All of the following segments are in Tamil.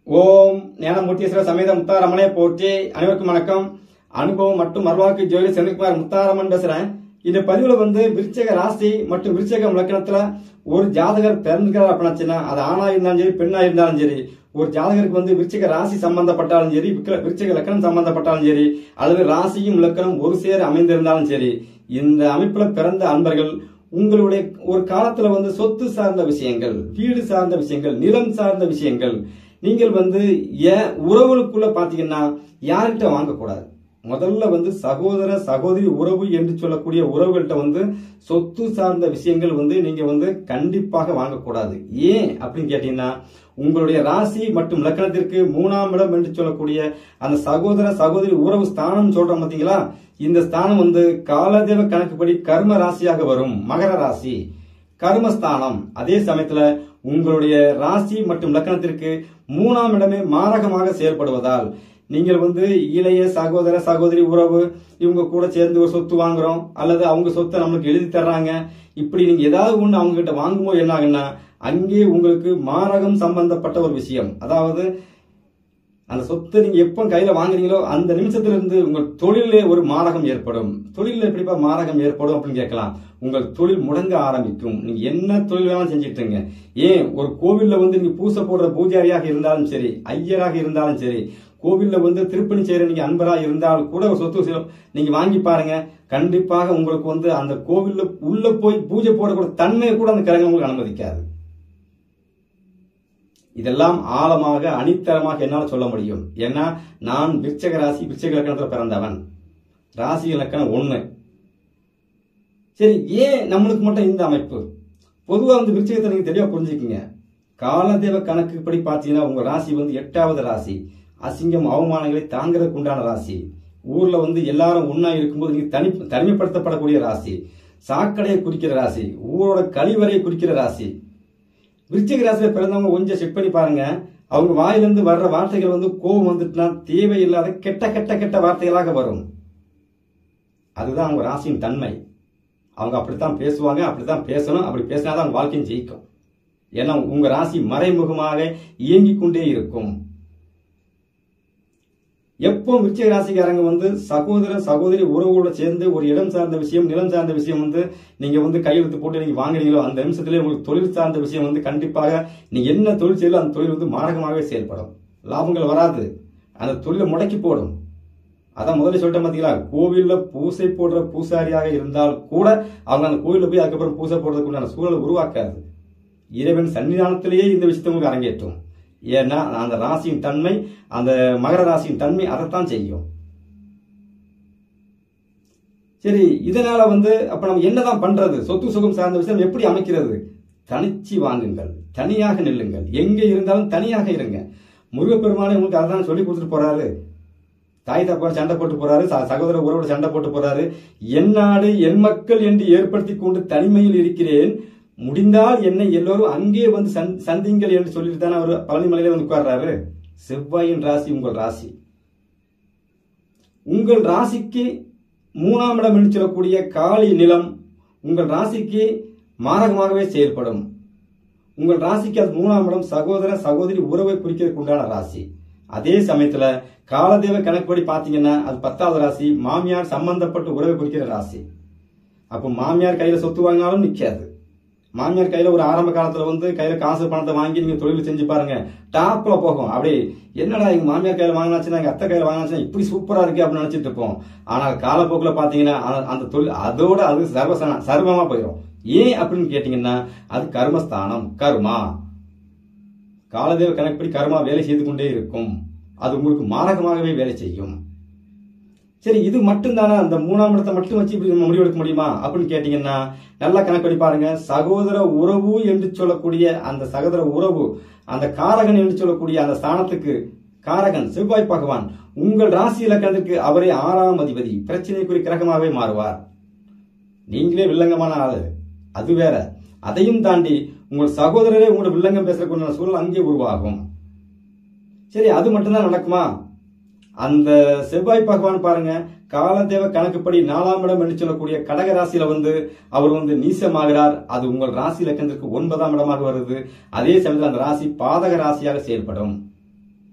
ஓம் ஞானமூர்த்தீஸ்வர சமேத முத்தாரமனை போற்றி அனைவருக்கும் வணக்கம் அனுபவம் மற்றும் மறுவாக்கு ஜோதி செந்தில்குமார் முத்தாரமன் பேசுறேன் இந்த பதிவுல வந்து விருச்சக ராசி மற்றும் விருச்சக லக்கணத்துல ஒரு ஜாதகர் பிறந்திருக்கிறார் அப்படின்னாச்சுன்னா அது ஆணா இருந்தாலும் சரி பெண்ணா இருந்தாலும் சரி ஒரு ஜாதகருக்கு வந்து விருச்சிக ராசி சம்பந்தப்பட்டாலும் சரி விக்க- விருச்சிக லக்கணம் சம்பந்தப்பட்டாலும் சரி அல்லது ராசியும் லக்கணம் ஒரு சேர அமைந்திருந்தாலும் சரி இந்த அமைப்புல பிறந்த அன்பர்கள் உங்களுடைய ஒரு காலத்துல வந்து சொத்து சார்ந்த விஷயங்கள் வீடு சார்ந்த விஷயங்கள் நிலம் சார்ந்த விஷயங்கள் நீங்கள் வந்து ஏன் உறவுகளுக்குள்ள பாத்தீங்கன்னா யார்கிட்ட வாங்கக்கூடாது முதல்ல வந்து சகோதர சகோதரி உறவு என்று சொல்லக்கூடிய உறவுகள்கிட்ட வந்து சொத்து சார்ந்த விஷயங்கள் வந்து நீங்க வந்து கண்டிப்பாக வாங்கக்கூடாது ஏன் அப்படின்னு கேட்டீங்கன்னா உங்களுடைய ராசி மற்றும் லக்னத்திற்கு மூணாம் இடம் என்று சொல்லக்கூடிய அந்த சகோதர சகோதரி உறவு ஸ்தானம் சொல்றோம் பாத்தீங்களா இந்த ஸ்தானம் வந்து காலதேவ கணக்குப்படி கர்ம ராசியாக வரும் மகர ராசி கர்மஸ்தானம் அதே சமயத்துல உங்களுடைய ராசி மற்றும் லக்னத்திற்கு மூணாம் இடமே மாரகமாக செயல்படுவதால் நீங்கள் வந்து இளைய சகோதர சகோதரி உறவு இவங்க கூட சேர்ந்து ஒரு சொத்து வாங்குறோம் அல்லது அவங்க சொத்தை நம்மளுக்கு எழுதி தர்றாங்க இப்படி நீங்க ஏதாவது ஒண்ணு அவங்க கிட்ட வாங்கும்போது என்ன ஆகுன்னா அங்கே உங்களுக்கு மாரகம் சம்பந்தப்பட்ட ஒரு விஷயம் அதாவது அந்த சொத்தை நீங்க எப்போ கையில வாங்குறீங்களோ அந்த நிமிஷத்துல இருந்து உங்கள் தொழிலே ஒரு மாரகம் ஏற்படும் தொழில எப்படிப்பா மாரகம் ஏற்படும் அப்படின்னு கேட்கலாம் உங்கள் தொழில் முடங்க ஆரம்பிக்கும் நீங்க என்ன தொழில் வேணாலும் செஞ்சுட்டுங்க ஏன் ஒரு கோவில்ல வந்து நீங்க பூசை போடுற பூஜாரியாக இருந்தாலும் சரி ஐயராக இருந்தாலும் சரி கோவில்ல வந்து திருப்பணி செய்யற நீங்க அன்பரா இருந்தாலும் கூட ஒரு சொத்து சி- நீங்க வாங்கி பாருங்க கண்டிப்பாக உங்களுக்கு வந்து அந்த கோவில்ல உள்ள போய் பூஜை போடக்கூடிய தன்மையை கூட அந்த கிரகம் உங்களுக்கு அனுமதிக்காது இதெல்லாம் ஆழமாக அணித்தரமாக என்னால் சொல்ல முடியும் ஏன்னா நான் விருச்சக ராசி விருச்சக லக்கணத்தில் பிறந்தவன் ராசி இலக்கணம் ஒண்ணு சரி ஏன் நம்மளுக்கு மட்டும் இந்த அமைப்பு பொதுவாக வந்து விருச்சகத்தை நீங்க தெளிவாக புரிஞ்சுக்கங்க காலதேவ கணக்குப்படி பார்த்தீங்கன்னா உங்க ராசி வந்து எட்டாவது ராசி அசிங்கம் அவமானங்களை தாங்கிறதுக்கு உண்டான ராசி ஊர்ல வந்து எல்லாரும் ஒண்ணா இருக்கும்போது நீங்க தனி தனிமைப்படுத்தப்படக்கூடிய ராசி சாக்கடையை குறிக்கிற ராசி ஊரோட கழிவறையை குறிக்கிற ராசி விருச்சிக ராசியில பிறந்தவங்க கொஞ்சம் செக் பண்ணி பாருங்க அவங்க வாயிலிருந்து வர்ற வார்த்தைகள் வந்து கோபம் வந்துட்டுனா தேவையில்லாத கெட்ட கெட்ட கெட்ட வார்த்தைகளாக வரும் அதுதான் அவங்க ராசியின் தன்மை அவங்க அப்படித்தான் பேசுவாங்க அப்படித்தான் பேசணும் அப்படி பேசினாதான் அவங்க வாழ்க்கையும் ஜெயிக்கும் ஏன்னா உங்க ராசி மறைமுகமாக இயங்கிக் கொண்டே இருக்கும் எப்போ விருச்சிக ராசிக்காரங்க வந்து சகோதர சகோதரி உறவுகளோட சேர்ந்து ஒரு இடம் சார்ந்த விஷயம் நிலம் சார்ந்த விஷயம் வந்து நீங்க வந்து கையெழுத்து போட்டு நீங்க வாங்குறீங்களோ அந்த நிமிஷத்துல உங்களுக்கு தொழில் சார்ந்த விஷயம் வந்து கண்டிப்பாக நீங்க என்ன தொழில் செய்யலோ அந்த தொழில் வந்து மாரகமாகவே செயல்படும் லாபங்கள் வராது அந்த தொழிலை முடக்கி போடும் அதான் முதல்ல சொல்லிட்டேன் பாத்தீங்களா கோவில்ல பூசை போடுற பூசாரியாக இருந்தால் கூட அவங்க அந்த கோவில்ல போய் அதுக்கப்புறம் பூசை போடுறதுக்கு உண்டான சூழலை உருவாக்காது இறைவன் சன்னிதானத்திலேயே இந்த விஷயத்தை உங்களுக்கு அரங்கேற்றும் ஏன்னா அந்த ராசியின் தன்மை அந்த மகர ராசியின் தன்மை அதைத்தான் செய்யும் சரி இதனால வந்து அப்ப நம்ம என்னதான் பண்றது சொத்து சுகம் சார்ந்த விஷயம் எப்படி அமைக்கிறது தனிச்சு வாங்குங்கள் தனியாக நில்லுங்கள் எங்க இருந்தாலும் தனியாக இருங்க முருகப்பெருமானே உங்களுக்கு அதான் சொல்லி கொடுத்துட்டு போறாரு தாய் தப்பா சண்டை போட்டு போறாரு ச- சகோதர உறவோட சண்டை போட்டு போறாரு என் நாடு என் மக்கள் என்று ஏற்படுத்தி கொண்டு தனிமையில் இருக்கிறேன் முடிந்தால் என்னை எல்லோரும் அங்கே வந்து சந்- சந்திங்கள் என்று சொல்லிட்டு தானே அவர் பழனிமலையில வந்து உட்கார்றாரு செவ்வாயின் ராசி உங்கள் ராசி உங்கள் ராசிக்கு மூணாம் இடம் என்று சொல்லக்கூடிய காளி நிலம் உங்கள் ராசிக்கு மாரகமாகவே செயல்படும் உங்கள் ராசிக்கு அது மூணாம் இடம் சகோதர சகோதரி உறவை குறிக்கிறதுக்கு உண்டான ராசி அதே சமயத்துல காலதேவ கணக்குப்படி பாத்தீங்கன்னா அது பத்தாவது ராசி மாமியார் சம்பந்தப்பட்ட உறவை குறிக்கிற ராசி அப்போ மாமியார் கையில சொத்து வாங்கினாலும் நிக்காது மாமியார் கையில ஒரு ஆரம்ப காலத்துல வந்து கையில காசு பணத்தை வாங்கி நீங்க தொழில் செஞ்சு பாருங்க டாப்ல போகும் அப்படியே என்னடா எங்க மாமியார் கையில வாங்கினாச்சுன்னா எங்க அத்தை கையில வாங்கினாச்சுன்னா இப்படி சூப்பரா இருக்கு அப்படின்னு நினைச்சிட்டு இருப்போம் ஆனால் காலப்போக்குல பாத்தீங்கன்னா அந்த- அந்த தொழில் அதோட அது சர்வ சர்வமா போயிடும் ஏன் அப்படின்னு கேட்டீங்கன்னா அது கர்மஸ்தானம் கர்மா காலதேவ கணக்குப்படி கர்மா வேலை செய்து கொண்டே இருக்கும் அது உங்களுக்கு மாரகமாகவே வேலை செய்யும் சரி இது மட்டும்தானே அந்த மூணாம் இடத்தை மட்டும் வச்சு இப்படி நம்ம முடிவெடுக்க முடியுமா அப்படின்னு கேட்டீங்கன்னா நல்லா கணக்கு பண்ணி பாருங்க சகோதர உறவு என்று சொல்லக்கூடிய அந்த சகோதர உறவு அந்த காரகன் என்று சொல்லக்கூடிய அந்த ஸ்தானத்துக்கு காரகன் செவ்வாய் பகவான் உங்கள் ராசி இலக்கணத்திற்கு அவரே ஆறாம் அதிபதி பிரச்சனைக்குரிய கிரகமாகவே மாறுவார் நீங்களே வில்லங்கமான ஆளு அது வேற அதையும் தாண்டி உங்கள் சகோதரரே உங்களோட வில்லங்கம் பேசுறதுக்குள்ள சூழல் அங்கே உருவாகும் சரி அது மட்டும்தான் நடக்குமா அந்த செவ்வாய் பகவான் பாருங்க காலதேவ கணக்குப்படி நாலாம் இடம் என்று சொல்லக்கூடிய கடக ராசியில வந்து அவர் வந்து நீசமாகிறார் அது உங்கள் ராசி இலக்கணத்திற்கு ஒன்பதாம் இடமாக வருது அதே சமயத்தில் அந்த ராசி பாதக ராசியாக செயல்படும்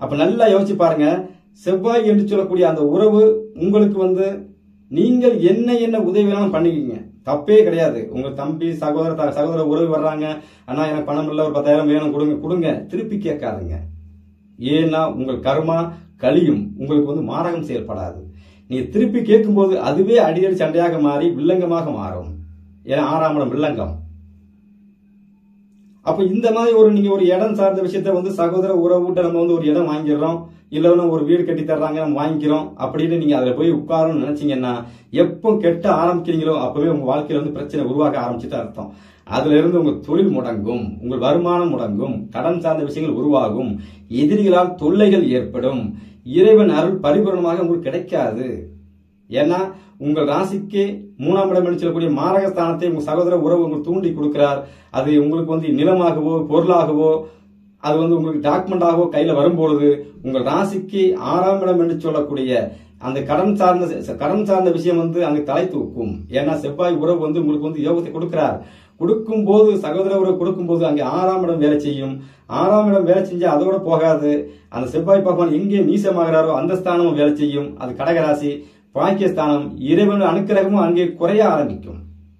அப்ப நல்லா யோசிச்சு பாருங்க செவ்வாய் என்று சொல்லக்கூடிய அந்த உறவு உங்களுக்கு வந்து நீங்கள் என்ன என்ன உதவி வேணாலும் பண்ணிக்கிங்க தப்பே கிடையாது உங்க தம்பி சகோதர த- சகோதர உறவு வர்றாங்க அண்ணா எனக்கு பணம் இல்லை ஒரு பத்தாயிரம் வேணும் கொடுங்க கொடுங்க திருப்பி கேட்காதுங்க ஏன்னா உங்கள் கர்மா கழியும் உங்களுக்கு வந்து மாரகம் செயல்படாது நீங்க திருப்பி கேட்கும்போது அதுவே அடிக்கடி சண்டையாக மாறி வில்லங்கமாக மாறும் ஏன்னா ஆறாம் இடம் வில்லங்கம் அப்ப இந்த மாதிரி ஒரு நீங்க ஒரு இடம் சார்ந்த விஷயத்த வந்து சகோதர உறவுட்ட நம்ம வந்து ஒரு இடம் வாங்கிடுறோம் இல்லைன்னா ஒரு வீடு கட்டி தர்றாங்க நம்ம வாங்கிக்கிறோம் அப்படின்னு நீங்க அதுல போய் உட்காரணும்னு நினைச்சீங்கன்னா எப்போ கெட்ட ஆரம்பிக்கிறீங்களோ அப்பவே உங்க வாழ்க்கையில வந்து பிரச்சனை உருவாக ஆரம்பிச்சுட்டு அர்த்தம் அதுல இருந்து உங்க தொழில் முடங்கும் உங்கள் வருமானம் முடங்கும் கடன் சார்ந்த விஷயங்கள் உருவாகும் எதிரிகளால் தொல்லைகள் ஏற்படும் இறைவன் அருள் பரிபூரணமாக உங்களுக்கு கிடைக்காது ஏன்னா உங்கள் ராசிக்கு மூணாம் இடம் என்று சொல்லக்கூடிய மாரகஸ்தானத்தை உங்க சகோதர உறவு உங்களுக்கு தூண்டி கொடுக்கிறார் அது உங்களுக்கு வந்து நிலமாகவோ பொருளாகவோ அது வந்து உங்களுக்கு டாக்குமெண்டாகவோ கையில வரும்பொழுது உங்கள் ராசிக்கு ஆறாம் இடம் என்று சொல்லக்கூடிய அந்த கடன் சார்ந்த கடன் சார்ந்த விஷயம் வந்து அங்கு தலை தூக்கும் ஏன்னா செவ்வாய் உறவு வந்து உங்களுக்கு வந்து யோகத்தை கொடுக்கிறார் கொடுக்கும் போது சகோதர உறவு கொடுக்கும் போது அங்கே ஆறாம் இடம் வேலை செய்யும் ஆறாம் இடம் வேலை செஞ்சா அதோட போகாது அந்த செவ்வாய் பகவான் எங்கே நீசமாகிறாரோ அந்த ஸ்தானமும் வேலை செய்யும் அது கடகராசி பாக்கியஸ்தானம் இறைவன் அனுக்கிரகமும் அங்கே குறைய ஆரம்பிக்கும்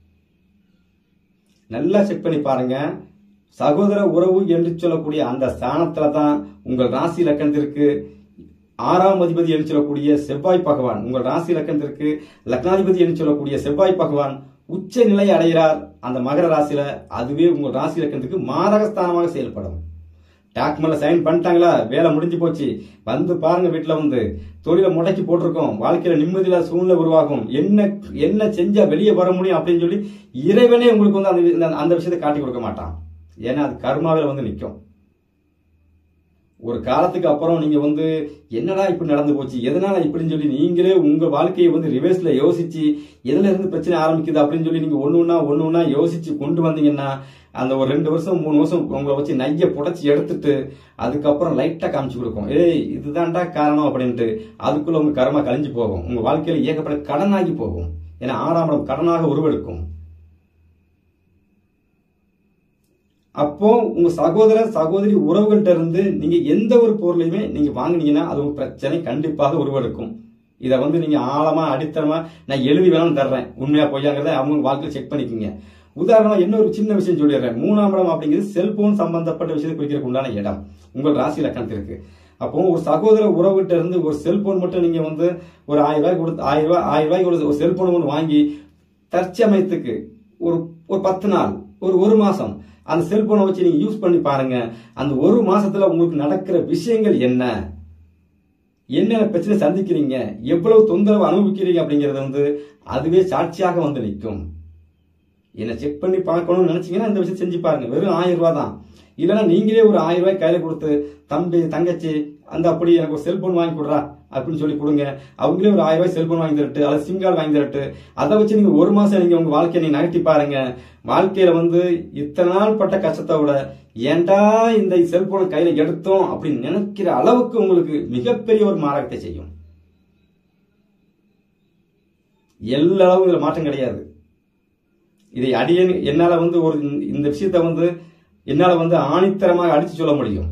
நல்லா செக் பண்ணி பாருங்க சகோதர உறவு என்று சொல்லக்கூடிய அந்த ஸ்தானத்துல தான் உங்கள் ராசி லக்கணத்திற்கு ஆறாம் அதிபதி என்று சொல்லக்கூடிய செவ்வாய் பகவான் உங்கள் ராசி லக்கணத்திற்கு லக்னாதிபதி என்று சொல்லக்கூடிய செவ்வாய் பகவான் உச்ச நிலை அடைகிறார் அந்த மகர ராசியில அதுவே உங்கள் ராசி லக்கணத்துக்கு மாரகஸ்தானமாக செயல்படும் டாக்குமெண்ட்ல சைன் பண்ணிட்டாங்களா வேலை முடிஞ்சு போச்சு வந்து பாருங்க வீட்டுல வந்து தொழிலை முடக்கி போட்டிருக்கோம் வாழ்க்கையில நிம்மதியில சூழ்நிலை உருவாகும் என்ன என்ன செஞ்சா வெளியே வர முடியும் அப்படின்னு சொல்லி இறைவனே உங்களுக்கு வந்து அந்த வி- அந்த- அந்த விஷயத்தை காட்டி கொடுக்க மாட்டான் ஏன்னா அது கர்மாவில வந்து நிற்கும் ஒரு காலத்துக்கு அப்புறம் நீங்க வந்து என்னடா இப்படி நடந்து போச்சு எதனால இப்படின்னு சொல்லி நீங்களே உங்க வாழ்க்கையை வந்து ரிவர்ஸ்ல யோசிச்சு எதுல இருந்து பிரச்சனை ஆரம்பிக்குது அப்படின்னு சொல்லி நீங்க ஒண்ணு ஒண்ணா ஒண்ணு ஒண்ணா யோசிச்சு கொண்டு வந்தீங்கன்னா அந்த ஒரு ரெண்டு வருஷம் மூணு வருஷம் உங்களை வச்சு நைய புடைச்சி எடுத்துட்டு அதுக்கப்புறம் லைட்டா காமிச்சு கொடுக்கும் ஏய் இதுதான்டா காரணம் அப்படின்ட்டு அதுக்குள்ள உங்க கர்மா கழிஞ்சு போகும் உங்க வாழ்க்கையில ஏகப்பட்ட கடனாகி போகும் ஏன்னா ஆறாம் இடம் கடனாக உருவெடுக்கும் அப்போ உங்க சகோதர சகோதரி உறவுகள்ட்ட இருந்து நீங்க எந்த ஒரு பொருளையுமே நீங்க வாங்குனீங்கன்னா அது ஒரு பிரச்சனை கண்டிப்பாக உருவெடுக்கும் இதை வந்து நீங்க ஆழமா அடித்தரமா நான் எழுதி வேணாலும் தர்றேன் உண்மையா பொய்யாங்கிறத அவங்க வாழ்க்கையில் செக் பண்ணிக்கோங்க உதாரணமா இன்னொரு சின்ன விஷயம் சொல்லிடுறேன் மூணாம் இடம் அப்படிங்கிறது செல்போன் சம்பந்தப்பட்ட விஷயத்தை குறிக்கிறதுக்கு உண்டான இடம் உங்கள் ராசி லக்கணத்திற்கு அப்போ ஒரு சகோதர உறவுகிட்ட இருந்து ஒரு செல்போன் மட்டும் நீங்க வந்து ஒரு ஆயிரம் ரூபாய் கொடுத்து ஆயிரம் ரூபாய் ஆயிரம் ரூபாய்க்கு ஒரு- ஒரு செல்போன் ஒன்று வாங்கி தற்சமயத்துக்கு ஒரு ஒரு பத்து நாள் ஒரு ஒரு மாசம் அந்த செல்போனை வச்சு நீங்க யூஸ் பண்ணி பாருங்க அந்த ஒரு மாசத்துல உங்களுக்கு நடக்கிற விஷயங்கள் என்ன என்னென்ன பிரச்சனை சந்திக்கிறீங்க எவ்வளவு தொந்தரவு அனுபவிக்கிறீங்க அப்படிங்கறது வந்து அதுவே சாட்சியாக வந்து நிற்கும் என்ன செக் பண்ணி பார்க்கணும்னு நினைச்சீங்கன்னா இந்த விஷயம் செஞ்சு பாருங்க வெறும் ஆயிரம் ரூபாய் தான் இல்லைன்னா நீங்களே ஒரு ஆயிரம் ரூபாய் கையில கொடுத்து தம்பி தங்கச்சி அந்த அப்படி எனக்கு ஒரு செல்போன் வாங்கி கொடுறா அப்படின்னு சொல்லி கொடுங்க அவங்களே ஒரு ஆயிரம் ரூபாய் செல்போன் வாங்கி தரட்டு அல்லது சிம் கார்டு வாங்கி தரட்டு அதை வச்சு நீங்க ஒரு மாசம் நீங்க உங்க வாழ்க்கையை நீங்க நகர்த்தி பாருங்க வாழ்க்கையில வந்து இத்தனை நாள் பட்ட கஷ்டத்தை விட ஏன்டா இந்த செல்போனை கையில எடுத்தோம் அப்படின்னு நினைக்கிற அளவுக்கு உங்களுக்கு மிகப்பெரிய ஒரு மாற்றத்தை செய்யும் எல்லா அளவும் இதுல மாற்றம் கிடையாது இதை அடியேன் என்னால வந்து ஒரு இந்த- இந்த விஷயத்தை வந்து என்னால வந்து ஆணித்தரமாக அடிச்சு சொல்ல முடியும்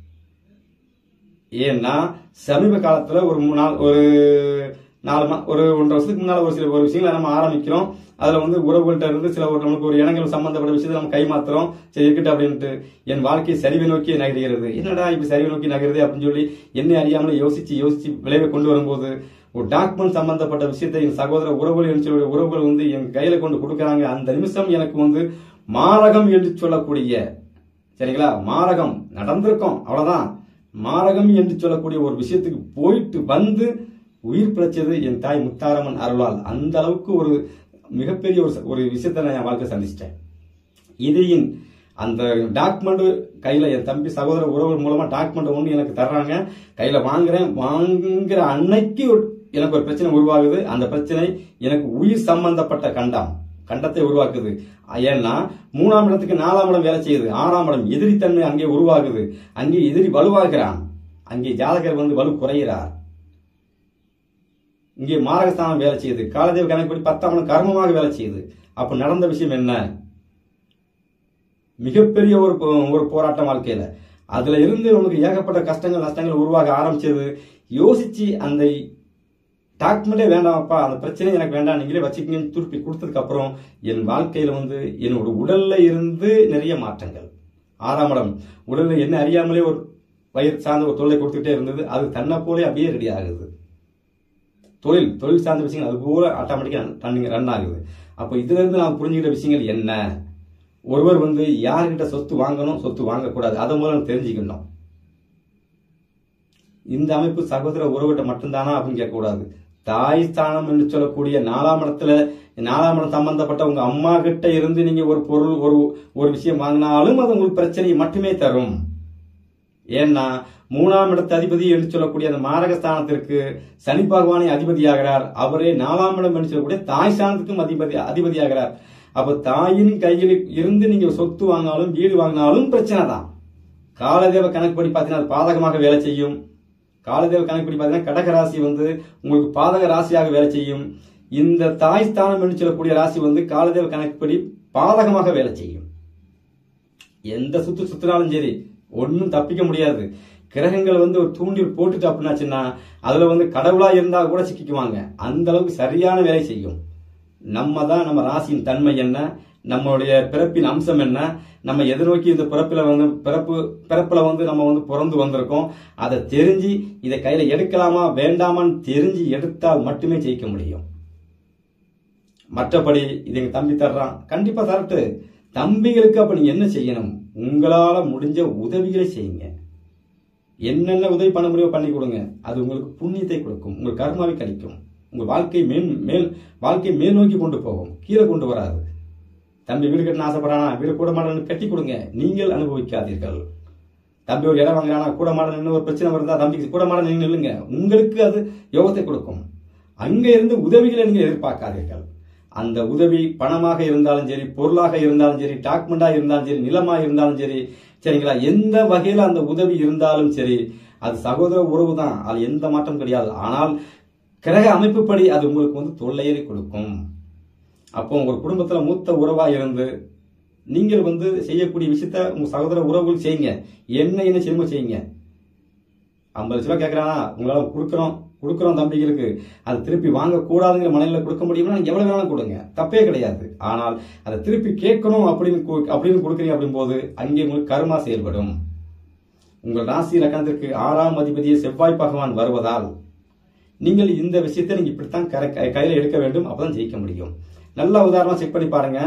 ஏன்னா சமீப காலத்துல ஒரு மூணு நாள் ஒரு நாலு மா ஒரு ஒன்றரை வருஷத்துக்கு முன்னால ஒரு சில ஒரு விஷயங்களை நம்ம ஆரம்பிக்கிறோம் அதுல வந்து உறவுகள்கிட்ட இருந்து சில ஒரு நமக்கு ஒரு இனங்கள் சம்பந்தப்பட்ட விஷயத்தை நம்ம கைமாத்துறோம் சரி இருக்கட்டும் அப்படின்ட்டு என் வாழ்க்கை சரிவை நோக்கி நகர்கிறது என்னடா இப்படி சரிவை நோக்கி நகருது அப்படின்னு சொல்லி என்னை அறியாமலே யோசிச்சு யோசிச்சு விளைவை கொண்டு வரும்போது ஒரு டாக்குமெண்ட் சம்பந்தப்பட்ட விஷயத்தை என் சகோதர உறவுகள் என்று சொல்லக்கூடிய உறவுகள் வந்து என் கையில கொண்டு கொடுக்கறாங்க அந்த நிமிஷம் எனக்கு வந்து மாரகம் என்று சொல்லக்கூடிய சரிங்களா மாரகம் நடந்திருக்கும் அவ்வளவுதான் மாரகம் என்று சொல்லக்கூடிய ஒரு விஷயத்துக்கு போயிட்டு வந்து உயிர் பிழைச்சது என் தாய் முத்தாரம்மன் அருளால் அந்த அளவுக்கு ஒரு மிகப்பெரிய ஒரு ஒரு விஷயத்தை நான் என் வாழ்க்கை சந்திச்சிட்டேன் இதையின் அந்த டாக்குமெண்ட் கையில என் தம்பி சகோதர உறவு மூலமா டாக்குமெண்ட் ஒன்று எனக்கு தர்றாங்க கையில வாங்குறேன் வாங்குற அன்னைக்கு ஒரு- எனக்கு ஒரு பிரச்சனை உருவாகுது அந்த பிரச்சனை எனக்கு உயிர் சம்பந்தப்பட்ட கண்டம் கண்டத்தை உருவாக்குது ஏன்னா மூணாம் இடத்துக்கு நாலாம் இடம் வேலை செய்யுது ஆறாம் இடம் எதிரித்தன்மை அங்கே உருவாகுது அங்கே எதிரி வலுவாகிறான் அங்கே ஜாதகர் வந்து வலு குறைகிறார் இங்கே மாரகஸ்தானம் வேலை செய்யுது காலதேவ கணக்குப்படி பத்தாம் இடம் கர்மமாக வேலை செய்யுது அப்ப நடந்த விஷயம் என்ன மிகப்பெரிய ஒரு போ- ஒரு போராட்டம் வாழ்க்கையில அதுல இருந்து உங்களுக்கு ஏகப்பட்ட கஷ்டங்கள் நஷ்டங்கள் உருவாக ஆரம்பிச்சது யோசிச்சு அந்த டாக்குமெண்டே வேண்டாம்ப்பா அந்த பிரச்சனை எனக்கு வேண்டாம் நீங்களே வச்சுக்கங்கன்னு திருப்பி கொடுத்ததுக்கு அப்புறம் என் வாழ்க்கையில வந்து என்னோட உடல்ல இருந்து நிறைய மாற்றங்கள் ஆறாம் இடம் உடல்ல என்ன அறியாமலே ஒரு வயிறு சார்ந்த ஒரு தொழிலை கொடுத்துட்டே இருந்தது அது தன்னை போலே அப்படியே ரெடி ஆகுது தொழில் தொழில் சார்ந்த விஷயங்கள் அது பூரா ஆட்டோமேட்டிக்காக ரன் ஆகுது அப்போ இதுல இருந்து நான் புரிஞ்சுக்கிட்ட விஷயங்கள் என்ன ஒருவர் வந்து யார்கிட்ட சொத்து வாங்கணும் சொத்து வாங்கக்கூடாது அதை மூலம் தெரிஞ்சுக்கணும் இந்த அமைப்பு சகோதர உறவுகிட்ட மட்டும்தானா அப்படின்னு கேட்கக்கூடாது தாய் ஸ்தானம் என்று சொல்லக்கூடிய நாலாம் இடத்துல நாலாம் இடம் சம்பந்தப்பட்ட உங்க அம்மா கிட்ட இருந்து நீங்க ஒரு பொருள் ஒரு ஒரு விஷயம் வாங்கினாலும் அது உங்களுக்கு பிரச்சனையை மட்டுமே தரும் ஏன்னா மூணாம் இடத்து அதிபதி என்று சொல்லக்கூடிய அந்த மாரகஸ்தானத்திற்கு சனி பகவானை அதிபதியாகிறார் அவரே நாலாம் இடம் என்று சொல்லக்கூடிய தாய் ஸ்தானத்துக்கும் அதிபதி அதிபதியாகிறார் அப்ப தாயின் கையில் இருந்து நீங்க சொத்து வாங்கினாலும் வீடு வாங்கினாலும் பிரச்சனை தான் காலதேவ கணக்குப்படி பார்த்தீங்கன்னா அது பாதகமாக வேலை செய்யும் காலதேவ கணக்குப்படி பார்த்தீங்கன்னா கடக ராசி வந்து உங்களுக்கு பாதக ராசியாக வேலை செய்யும் இந்த தாய் ஸ்தானம் என்று சொல்லக்கூடிய ராசி வந்து காலதேவ கணக்குப்படி பாதகமாக வேலை செய்யும் எந்த சுத்து சுத்தினாலும் சரி ஒன்றும் தப்பிக்க முடியாது கிரகங்கள் வந்து ஒரு தூண்டில் போட்டுட்டு அப்படின்னாச்சுன்னா அதுல வந்து கடவுளா இருந்தா கூட சிக்கிக்குவாங்க அந்த அளவுக்கு சரியான வேலை செய்யும் நம்ம தான் நம்ம ராசியின் தன்மை என்ன நம்மளுடைய பிறப்பின் அம்சம் என்ன நம்ம எதிர்நோக்கி இந்த பிறப்பில வந்து பிறப்பு பிறப்புல வந்து நம்ம வந்து பிறந்து வந்திருக்கோம் அதை தெரிஞ்சு இதை கையில எடுக்கலாமா வேண்டாமான்னு தெரிஞ்சு எடுத்தால் மட்டுமே ஜெயிக்க முடியும் மற்றபடி இது எங்க தம்பி தர்றான் கண்டிப்பா தரட்டு தம்பிகளுக்கு அப்ப நீங்க என்ன செய்யணும் உங்களால முடிஞ்ச உதவிகளை செய்யுங்க என்னென்ன உதவி பண்ண முடியுமோ பண்ணி கொடுங்க அது உங்களுக்கு புண்ணியத்தை கொடுக்கும் உங்கள் கர்மாவை கழிக்கும் உங்க வாழ்க்கை மேல் மேல் வாழ்க்கை மேல் நோக்கி கொண்டு போகும் கீழே கொண்டு வராது தம்பி வீடு கட்டணும் ஆசைப்படானா வீடு கூட மாடல் கட்டி கொடுங்க நீங்கள் அனுபவிக்காதீர்கள் தம்பி ஒரு இடம் வாங்குறானா கூட மாடல் நின்று ஒரு பிரச்சனை வருதா தம்பிக்கு கூட மாடல் நின்று நில்லுங்க உங்களுக்கு அது யோகத்தை கொடுக்கும் அங்க இருந்து உதவிகளை நீங்க எதிர்பார்க்காதீர்கள் அந்த உதவி பணமாக இருந்தாலும் சரி பொருளாக இருந்தாலும் சரி டாக்குமெண்டா இருந்தாலும் சரி நிலமா இருந்தாலும் சரி சரிங்களா எந்த வகையில அந்த உதவி இருந்தாலும் சரி அது சகோதர உறவு தான் அது எந்த மாற்றம் கிடையாது ஆனால் கிரக அமைப்புப்படி அது உங்களுக்கு வந்து தொல்லையை கொடுக்கும் அப்போ உங்க குடும்பத்துல மூத்த உறவா இருந்து நீங்கள் வந்து செய்யக்கூடிய விஷயத்த உங்க சகோதர உறவுகள் செய்யுங்க என்ன என்ன செய்யுமோ செய்யுங்க ஐம்பது லட்ச ரூபாய் கேட்கறானா உங்களால கொடுக்குறோம் கொடுக்குறோம் தம்பிகளுக்கு அது திருப்பி வாங்க கூடாதுங்கிற மனநிலை கொடுக்க முடியும்னா நீங்க எவ்வளவு வேணாலும் கொடுங்க தப்பே கிடையாது ஆனால் அதை திருப்பி கேட்கணும் அப்படின்னு கு- அப்படின்னு கொடுக்குறீங்க அப்படின் போது அங்கே உங்களுக்கு கர்மா செயல்படும் உங்கள் ராசி லக்கணத்திற்கு ஆறாம் அதிபதியை செவ்வாய் பகவான் வருவதால் நீங்கள் இந்த விஷயத்தை நீங்க இப்படித்தான் கர- கை- கையில எடுக்க வேண்டும் அப்பதான் ஜெயிக்க முடியும் நல்ல உதாரணம் செக் பண்ணி பாருங்க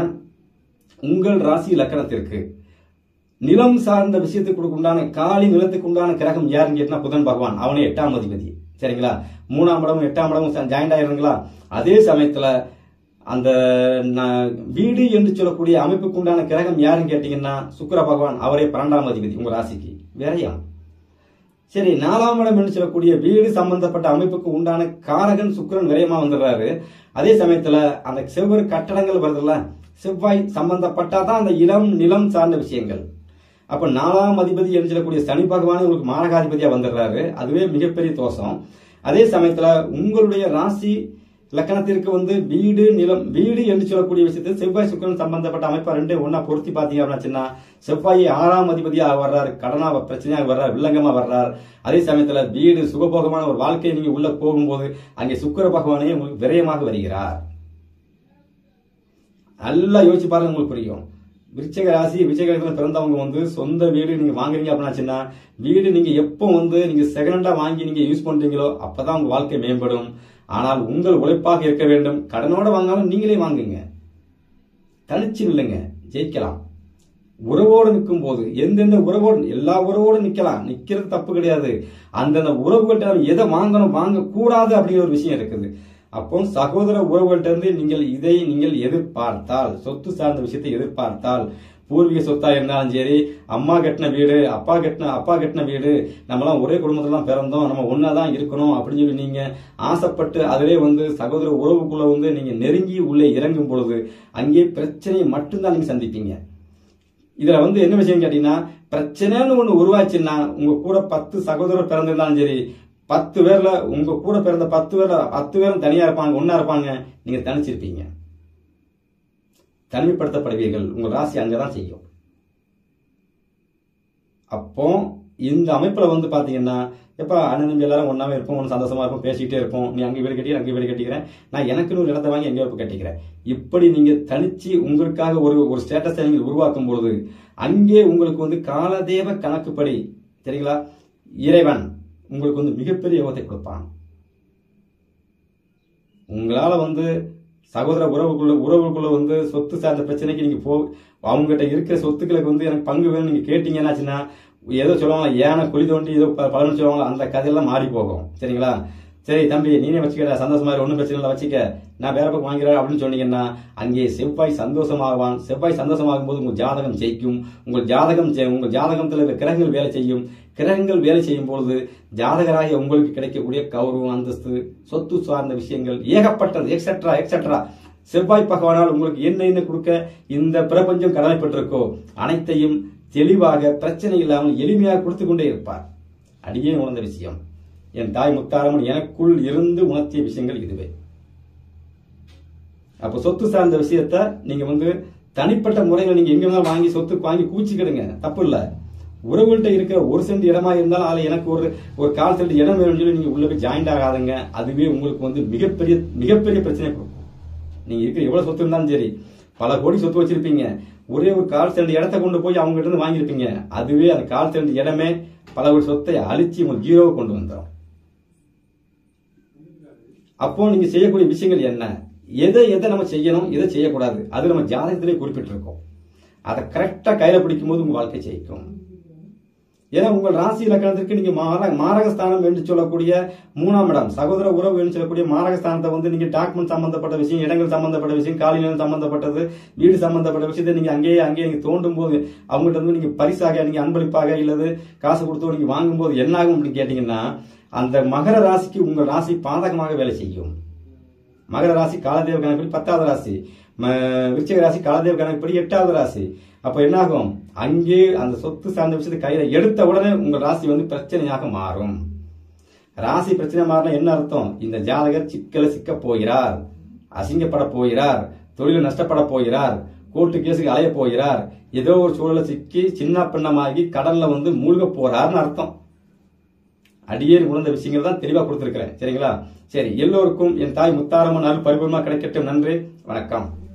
உங்கள் ராசி லக்கணத்திற்கு நிலம் சார்ந்த விஷயத்துக்கு உண்டான காலி நிலத்துக்கு உண்டான கிரகம் யாருன்னு கேட்டா புதன் பகவான் அவனே எட்டாம் அதிபதி சரிங்களா மூணாம் இடமும் எட்டாம் இடமும் ஜாயிண்ட் ஆயிருங்களா அதே சமயத்துல அந்த ந- வீடு என்று சொல்லக்கூடிய அமைப்புக்கு உண்டான கிரகம் யாருன்னு கேட்டீங்கன்னா சுக்கிர பகவான் அவரே பன்னெண்டாம் அதிபதி உங்க ராசிக்கு விரயம் சரி நாலாம் இடம் என்று சொல்லக்கூடிய வீடு சம்பந்தப்பட்ட அமைப்புக்கு உண்டான காரகன் சுக்கிரன் விரயமா வந்துடுறாரு அதே சமயத்துல அந்த செவ்வறு கட்டடங்கள் வருதுல்ல செவ்வாய் சம்பந்தப்பட்டாதான் அந்த இளம் நிலம் சார்ந்த விஷயங்கள் அப்ப நாலாம் அதிபதி என்று சொல்லக்கூடிய சனி பகவானே உங்களுக்கு மாரகாதிபதியா வந்துடுறாரு அதுவே மிகப்பெரிய தோஷம் அதே சமயத்துல உங்களுடைய ராசி லக்கணத்திற்கு வந்து வீடு நிலம் வீடு என்று சொல்லக்கூடிய விஷயத்தில் செவ்வாய் சுக்கிரன் சம்பந்தப்பட்ட அமைப்பா ரெண்டே ஒண்ணா பொருத்தி பாத்தீங்க அப்படின்னா செவ்வாய் ஆறாம் அதிபதியா வர்றாரு கடனா பிரச்சனையா வர்றார் வில்லங்கமா வர்றார் அதே சமயத்துல வீடு சுகபோகமான ஒரு வாழ்க்கையை நீங்க உள்ள போகும்போது அங்கே சுக்கிர பகவானே உங்களுக்கு விரயமாக வருகிறார் நல்லா யோசிச்சு பாருங்க உங்களுக்கு புரியும் விருச்சக ராசி விருச்சகத்துல பிறந்தவங்க வந்து சொந்த வீடு நீங்க வாங்குறீங்க அப்படின்னாச்சுன்னா வீடு நீங்க எப்போ வந்து நீங்க செகண்டா வாங்கி நீங்க யூஸ் பண்றீங்களோ அப்பதான் உங்க வாழ்க்கை மேம்படும் ஆனால் உங்கள் உழைப்பாக இருக்க வேண்டும் கடனோட வாங்கினாலும் நீங்களே வாங்குங்க தனிச்சு நில்லுங்க ஜெயிக்கலாம் உறவோடு நிற்கும் போது எந்தெந்த உறவோடு எல்லா உறவோடு நிக்கலாம் நிக்கிறது தப்பு கிடையாது அந்தந்த உறவுகள்ட்ட எதை வாங்கணும் வாங்க கூடாது அப்படிங்கிற ஒரு விஷயம் இருக்குது அப்போ சகோதர உறவுகள்ட்ட இருந்து நீங்கள் இதை நீங்கள் எதிர்பார்த்தால் சொத்து சார்ந்த விஷயத்தை எதிர்பார்த்தால் பூர்வீக சொத்தா இருந்தாலும் சரி அம்மா கட்டின வீடு அப்பா கட்டின அப்பா கட்டின வீடு நம்மலாம் ஒரே குடும்பத்துல தான் பிறந்தோம் நம்ம ஒன்னா தான் இருக்கணும் அப்படின்னு சொல்லி நீங்க ஆசைப்பட்டு அதிலே வந்து சகோதர உறவுக்குள்ள வந்து நீங்க நெருங்கி உள்ளே இறங்கும் பொழுது அங்கே பிரச்சனையை மட்டும்தான் நீங்க சந்திப்பீங்க இதுல வந்து என்ன விஷயம் கேட்டீங்கன்னா பிரச்சனைன்னு ஒண்ணு உருவாச்சுன்னா உங்க கூட பத்து சகோதரர் பிறந்திருந்தாலும் சரி பத்து பேர்ல உங்க கூட பிறந்த பத்து பேர்ல பத்து பேரும் தனியா இருப்பாங்க ஒன்னா இருப்பாங்க நீங்க தனிச்சிருப்பீங்க தனிமைப்படுத்தப்படுவீர்கள் உங்க ராசி அங்கதான் செய்யும் அப்போ இந்த அமைப்புல வந்து பாத்தீங்கன்னா எப்ப அண்ணன் தம்பி எல்லாரும் ஒன்னாவே இருப்போம் ஒன்று சந்தோஷமா இருப்போம் பேசிக்கிட்டே இருப்போம் நீ அங்கே வீடு கட்டி அங்கே வீடு கட்டிக்கிறேன் நான் எனக்குன்னு ஒரு இடத்த வாங்கி எங்கேயோ போய் கட்டிக்கிறேன் இப்படி நீங்க தனிச்சு உங்களுக்காக ஒரு ஒரு ஸ்டேட்டஸை நீங்கள் உருவாக்கும் பொழுது அங்கே உங்களுக்கு வந்து காலதேவ கணக்குப்படி சரிங்களா இறைவன் உங்களுக்கு வந்து மிகப்பெரிய யோகத்தை கொடுப்பான் உங்களால வந்து சகோதர உறவுக்குள்ள உறவுக்குள்ள வந்து சொத்து சார்ந்த பிரச்சனைக்கு நீங்க போ அவங்ககிட்ட இருக்கிற சொத்துக்களுக்கு வந்து எனக்கு பங்கு வேணும் நீங்க கேட்டீங்கன்னாச்சுன்னா ஏதோ சொல்லுவாங்க ஏன குழி தோண்டி ஏதோ ப- பலன் சொல்லுவாங்க அந்த கதையெல்லாம் மாறி போகும் சரிங்களா சரி தம்பி நீனே வச்சுக்கடா சந்தோஷமா இரு, ஒண்ணும் பிரச்சனை இல்லை வச்சுக்க நான் வேற பக்கம் வாங்கிறேன் அப்படின்னு சொன்னீங்கன்னா அங்கே செவ்வாய் சந்தோஷமாகுவான் செவ்வாய் சந்தோஷமாகும் போது உங்க ஜாதகம் ஜெயிக்கும் உங்கள் ஜாதகம் ஜெ- உங்கள் ஜாதகத்தில் இருக்கிற கிரகங்கள் வேலை செய்யும் கிரகங்கள் வேலை செய்யும் பொழுது ஜாதகராகிய உங்களுக்கு கிடைக்கக்கூடிய கௌரவம் அந்தஸ்து சொத்து சார்ந்த விஷயங்கள் ஏகப்பட்டது எக்ஸெட்ரா எக்ஸெட்ரா செவ்வாய் பகவானால் உங்களுக்கு என்ன என்ன கொடுக்க இந்த பிரபஞ்சம் கடமைப்பட்டிருக்கோ அனைத்தையும் தெளிவாக பிரச்சனை இல்லாமல் எளிமையாக கொடுத்து கொண்டே இருப்பார் அடியே உணர்ந்த விஷயம் என் தாய் முத்தாரம்மன் எனக்குள் இருந்து உணர்த்திய விஷயங்கள் இதுவே அப்ப சொத்து சார்ந்த விஷயத்த நீங்க வந்து தனிப்பட்ட முறையில் நீங்க எங்க வேணாலும் வாங்கி சொத்து வாங்கி கூச்சிக்கிடுங்க தப்பு இல்ல உறவுகள்கிட்ட இருக்கிற ஒரு சென்ட் இடமா இருந்தாலும் அதுல எனக்கு ஒரு ஒரு கால் சென்ட் இடம் வேணும்னு சொல்லி நீங்க உள்ள போய் ஜாயிண்ட் ஆகாதுங்க அதுவே உங்களுக்கு வந்து மிகப்பெரிய மிகப்பெரிய பிரச்சனை கொடுக்கும் நீங்க இருக்கிற எவ்வளவு சொத்து இருந்தாலும் சரி பல கோடி சொத்து வச்சிருப்பீங்க ஒரே ஒரு கால் சென்ட் இடத்த கொண்டு போய் அவங்க கிட்ட இருந்து வாங்கியிருப்பீங்க அதுவே அந்த கால் சென்ட் இடமே பல கோடி சொத்தை அழிச்சு உங்களுக்கு ஜீரோவை கொண்டு வந்துடும் அப்போ நீங்க செய்யக்கூடிய விஷயங்கள் என்ன எதை எதை நம்ம செய்யணும் எதை செய்யக்கூடாது அது நம்ம ஜாதகத்திலே குறிப்பிட்டிருக்கோம் அதை கரெக்டா கையில பிடிக்கும் போது உங்க வாழ்க்கை ஜெயிக்கும் ஏன்னா உங்கள் ராசி இலக்கணத்திற்கு நீங்க மார மாரகஸ்தானம் என்று சொல்லக்கூடிய மூணாம் இடம் சகோதர உறவு என்று சொல்லக்கூடிய மாரகஸ்தானத்தை வந்து நீங்க டாக்குமெண்ட் சம்பந்தப்பட்ட விஷயம் இடங்கள் சம்பந்தப்பட்ட விஷயம் காலிநிலம் சம்பந்தப்பட்டது வீடு சம்பந்தப்பட்ட விஷயத்தை நீங்க அங்கேயே அங்கேயே நீங்க தோண்டும் போது அவங்ககிட்ட வந்து நீங்க பரிசாக நீங்க அன்பளிப்பாக இல்லது காசு கொடுத்தோ நீங்க வாங்கும்போது என்ன ஆகும் அப்படின்னு கேட்டீங்கன்னா அந்த மகர ராசிக்கு உங்க ராசி பாதகமாக வேலை செய்யும் மகர ராசி காலதேவ கணக்குப்படி பத்தாவது ராசி ம- விருச்சிக ராசி காலதேவ கணக்குப்படி எட்டாவது ராசி அப்ப என்னாகும் அங்கே அந்த சொத்து சார்ந்த விஷயத்தை கையில எடுத்த உடனே உங்க ராசி வந்து பிரச்சனையாக மாறும் ராசி பிரச்சனை மாறினா என்ன அர்த்தம் இந்த ஜாதகர் சிக்கல சிக்க போகிறார் அசிங்கப்பட போகிறார் தொழில் நஷ்டப்பட போகிறார் கோர்ட்டு கேஸுக்கு அலைய போகிறார் ஏதோ ஒரு சூழல சிக்கி சின்ன பின்னமாகி கடல்ல வந்து மூழ்க போறாருன்னு அர்த்தம் அடியேன் உணர்ந்த விஷயங்கள் தான் தெளிவா கொடுத்திருக்கிறேன் சரிங்களா சரி எல்லோருக்கும் என் தாய் முத்தாரம்மன் அருள் பரிபூர்ணமா கிடைக்கட்டும் நன்றி வணக்கம்